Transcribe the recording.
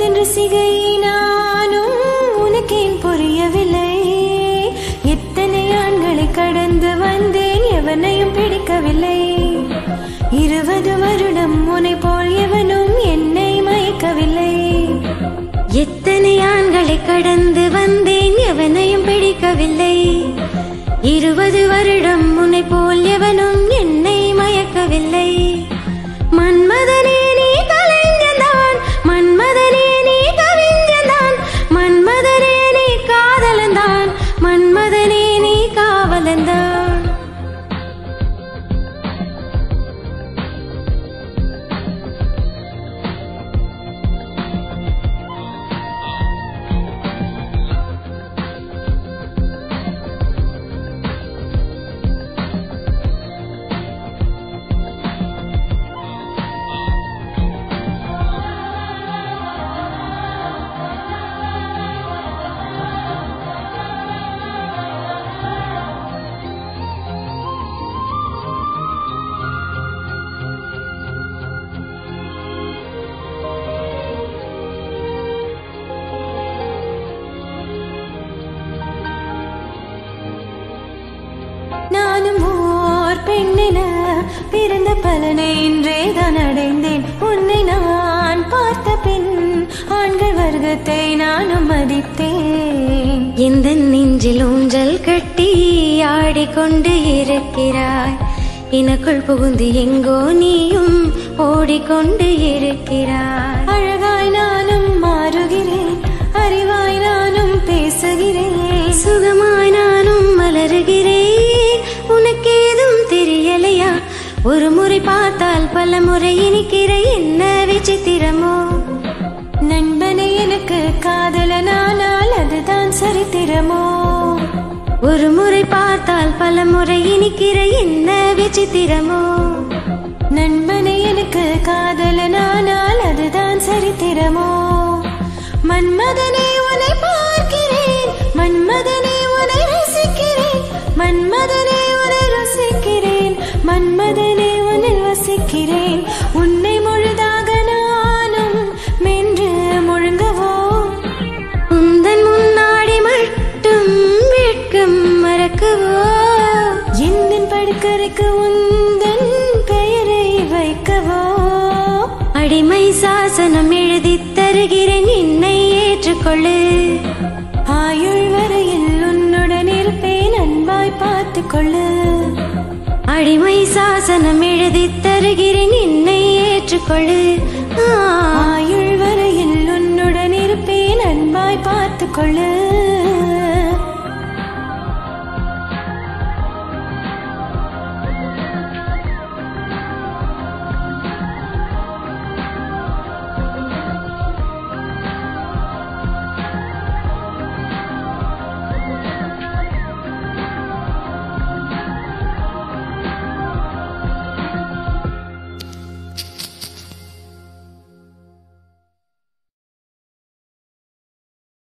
உந்தன் ரசிகை நானும் உனக்கேன் புரியவில்லை எத்தனை ஆண்களை கடந்து வந்தேன் எவனையும் பிடிக்கவில்லை இருபது வருடம் உனை போல் எவனும் என்னை மயக்கவில்லை எத்தனை ஆண்களை கடந்து வந்தேன் எவனையும் பிடிக்கவில்லை இருபது வருடம் உன்னை போல் எவனும் என்னை மயக்கவில்லை மன்மதனே நீ கலைஞன்தான் மன்மதனே நீ கவிஞன்தான் மன்மதனே நீ காதலன்தான் மன்மதனே நீ காவலன்தான் நானும் ஓர் பெண்ணென பிறந்த பலனை இன்றே தான் அடைந்தேன் உன்னை நான் பார்த்த பின் ஆண்கள் வர்க்கத்தை நானும் மதித்தேன் இந்த நெஞ்சில் ஊஞ்சல் கட்டி ஆடிக்கொண்டு இருக்கிறாய் எனக்குள் புகுந்து எங்கோ நீயும் ஓடிக்கொண்டு இருக்கிறாய் அழகாய் நானும் மாறுகிறேன் அறிவாய் நானும் பேசுகிறேன் சுகமாய் நானும் மலருகிறேன் உனக்கேதும் தெரியலையா ஒரு முறை பார்த்தால் பல முறை இனிக்கிற என்ன விசித்திரமோ நண்பனை எனக்கு காதலனானால் அதுதான் சரித்திரமோ ஒரு முறை பார்த்தால் பல முறை இனிக்கிற என்ன விசித்திரமோ நண்பனை எனக்கு காதலனானால் அதுதான் சரித்திரமோ மன்மதனே உன்னை பார்க்கிறேன் மன்மதனே உன்னை ரசிக்கிறேன் மன்மதனே உன்னை ரசிக்கிறேன் மன்மதனே உன்னை வசிக்கிறேன் உன்னை முழுதாக நானும் மென்று முழுங்கவோ உந்தன் முன்னாடி மட்டும் வெட்கம் மறக்கவோ எந்த படுக்கறைக்கு உந்தன் பெயரை வைக்கவோ அடிமை சாசனம் எழுதித் தருகிறேன் என்னை ஏற்றுக்கொள்ளு ஆயுள் வரையில் உன்னுடன் இருப்பேன் அன்பாய் பார்த்து கொள்ளு அடிமை சாசனம் எழுதித் தருகிறேன் என்னை ஏற்றுக்கொள்ளு ஆ, ஆயுள் வரையில் உன்னுடன் இருப்பேன் அன்பாய் பார்த்து கொள்ளு